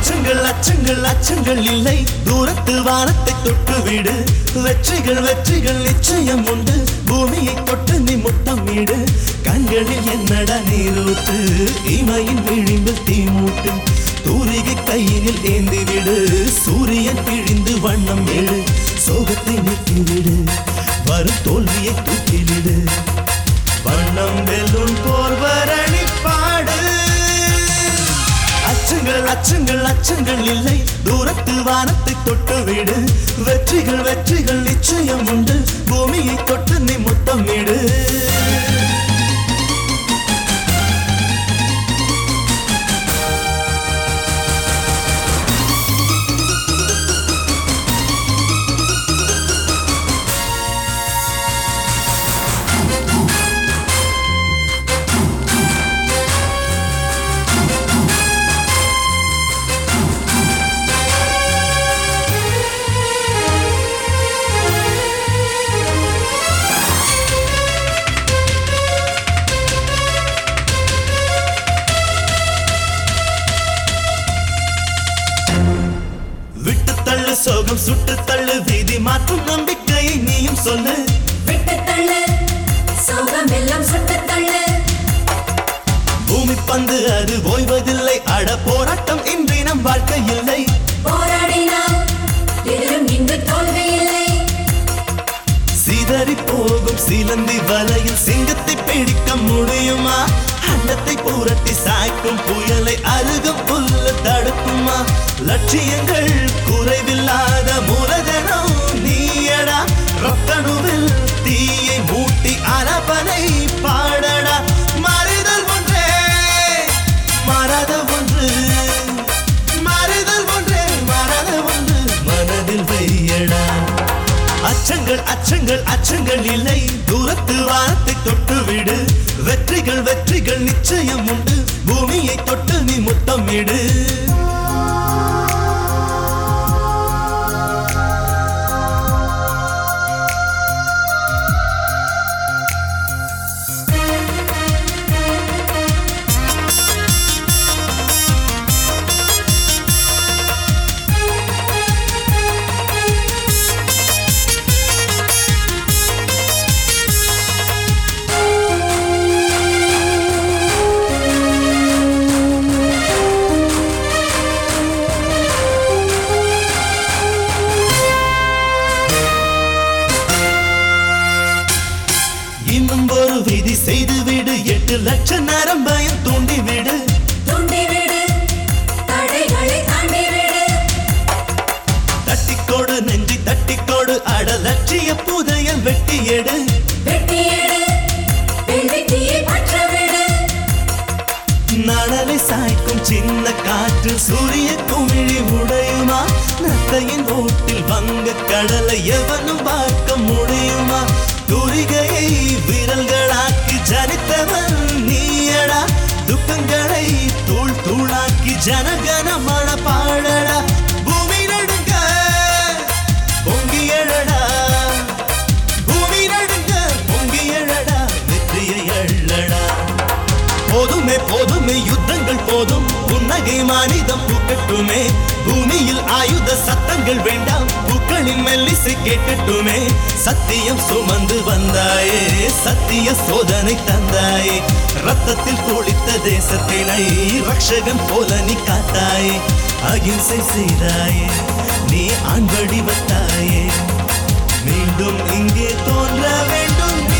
அச்சங்கள் அச்சங்கள் அச்சங்கள் இல்லை தூரத்து வானத்தை தொட்டு விடு வெற்றிகள் வெற்றிகள் நிச்சயம் உண்டு பூமியை தொட்டு நீ முத்தமிடு கண்களில் என்னடா நீரூற்று இமையின் விழிம்பில் தீ மூட்டு தூரிகை கையினில் ஏந்தி விடு சூரியன் பிழிந்து வண்ணம் ஏடு சோகத்தை நீக்கிவிடு வரும் தோல்வியை தூக்கிவிடு வண்ணம் வெல்லும் போர்வரணி பாடு அச்சங்கள் அச்சங்கள் அச்சங்கள் இல்லை தூரத்து வானத்தை தொட்டு விடு வெற்றிகள் வெற்றிகள் நிச்சயம் உண்டு பூமியை தொட்டு நீ முத்தமிடு விட்டு தள்ளு சோகம் சுட்டு தள்ளு வீதி மாற்றும் நம்பிக்கையை நீயும் சொல்லு விட்டு தள்ளு சோகம் எல்லாம் சுட்டு தள்ளு பூமி பந்து அது ஓய்வதில்லை அட போராட்டம் இன்றி நம் வாழ்க்கை இல்லை போராடினால் எதிலும் இன்று தோல்வி இல்லை சிதறி போகும் சிலந்தி வலையில் சிங்கத்தை பிடிக்க முடியுமா அண்டத்தை புரட்டி சாய்க்கும் புயலை அருகும் புல்லு தடுக்குமா லட்சியங்கள் குறைவில்லாத மூலதனம் நீயடா ரத்தணுவில் தீயை மூட்டி அரபனை பாடடா மாறுதல் ஒன்றே மாறாத ஒன்று மாறுதல் ஒன்றே மாறாத ஒன்று மனதில் வையடா அச்சங்கள் அச்சங்கள் அச்சங்கள் இல்லை தூரத்து வானத்தை தொட்டு விடு வெற்றிகள் வெற்றிகள் நிச்சயம் உண்டு பூமியை தொட்டு நீ முத்தமிடு இன்னும் ஒரு விதி செய்து விடு எட்டு லட்சம் நேரம் பயம் தூண்டி விடு தூண்டி விடு தடைகளை தாண்டி விடு தட்டிக்கோடு நெஞ்சி தட்டிக்கோடு அட லட்சிய புதையல் வெட்டி எடு வெட்டி எடு வெள்ளித்தீயை பற்ற விடு நனலை சாய்க்கும் சின்ன காற்று சூரிய குமிழி உடையுமா நத்தையின் ஓட்டில் வங்க கடலை எவனும் பார்க்க முடியுமா துரிகையை விரல்களாக்கி ஜனித்தவன் நீயடா துக்கங்களை தூள் தூளாக்கி ஜனகனமன பாடடா பூமி நடுங்க பொங்கி எழடா பூமி நடுங்க பொங்கி எழடா வெற்றியை எள்ளடா போதுமே போதுமே யுத்தங்கள் போதும் புன்னகை மானிதம் பூக்கட்டுமே பூமியில் ஆயுத சத்தங்கள் வேண்டாம் பூக்களின் மெல்லிசை கேட்கட்டுமே சத்தியம் சுமந்து வந்தாயே சத்திய சோதனை தந்தாயே ரத்தத்தில் குளித்த தேசத்தினை ரக்ஷகன் போல நீ காத்தாயே அகிம்சை செய்தாயே நீ ஆண் வடிவத்தாயே மீண்டும் இங்கே தோன்ற வேண்டும் நீ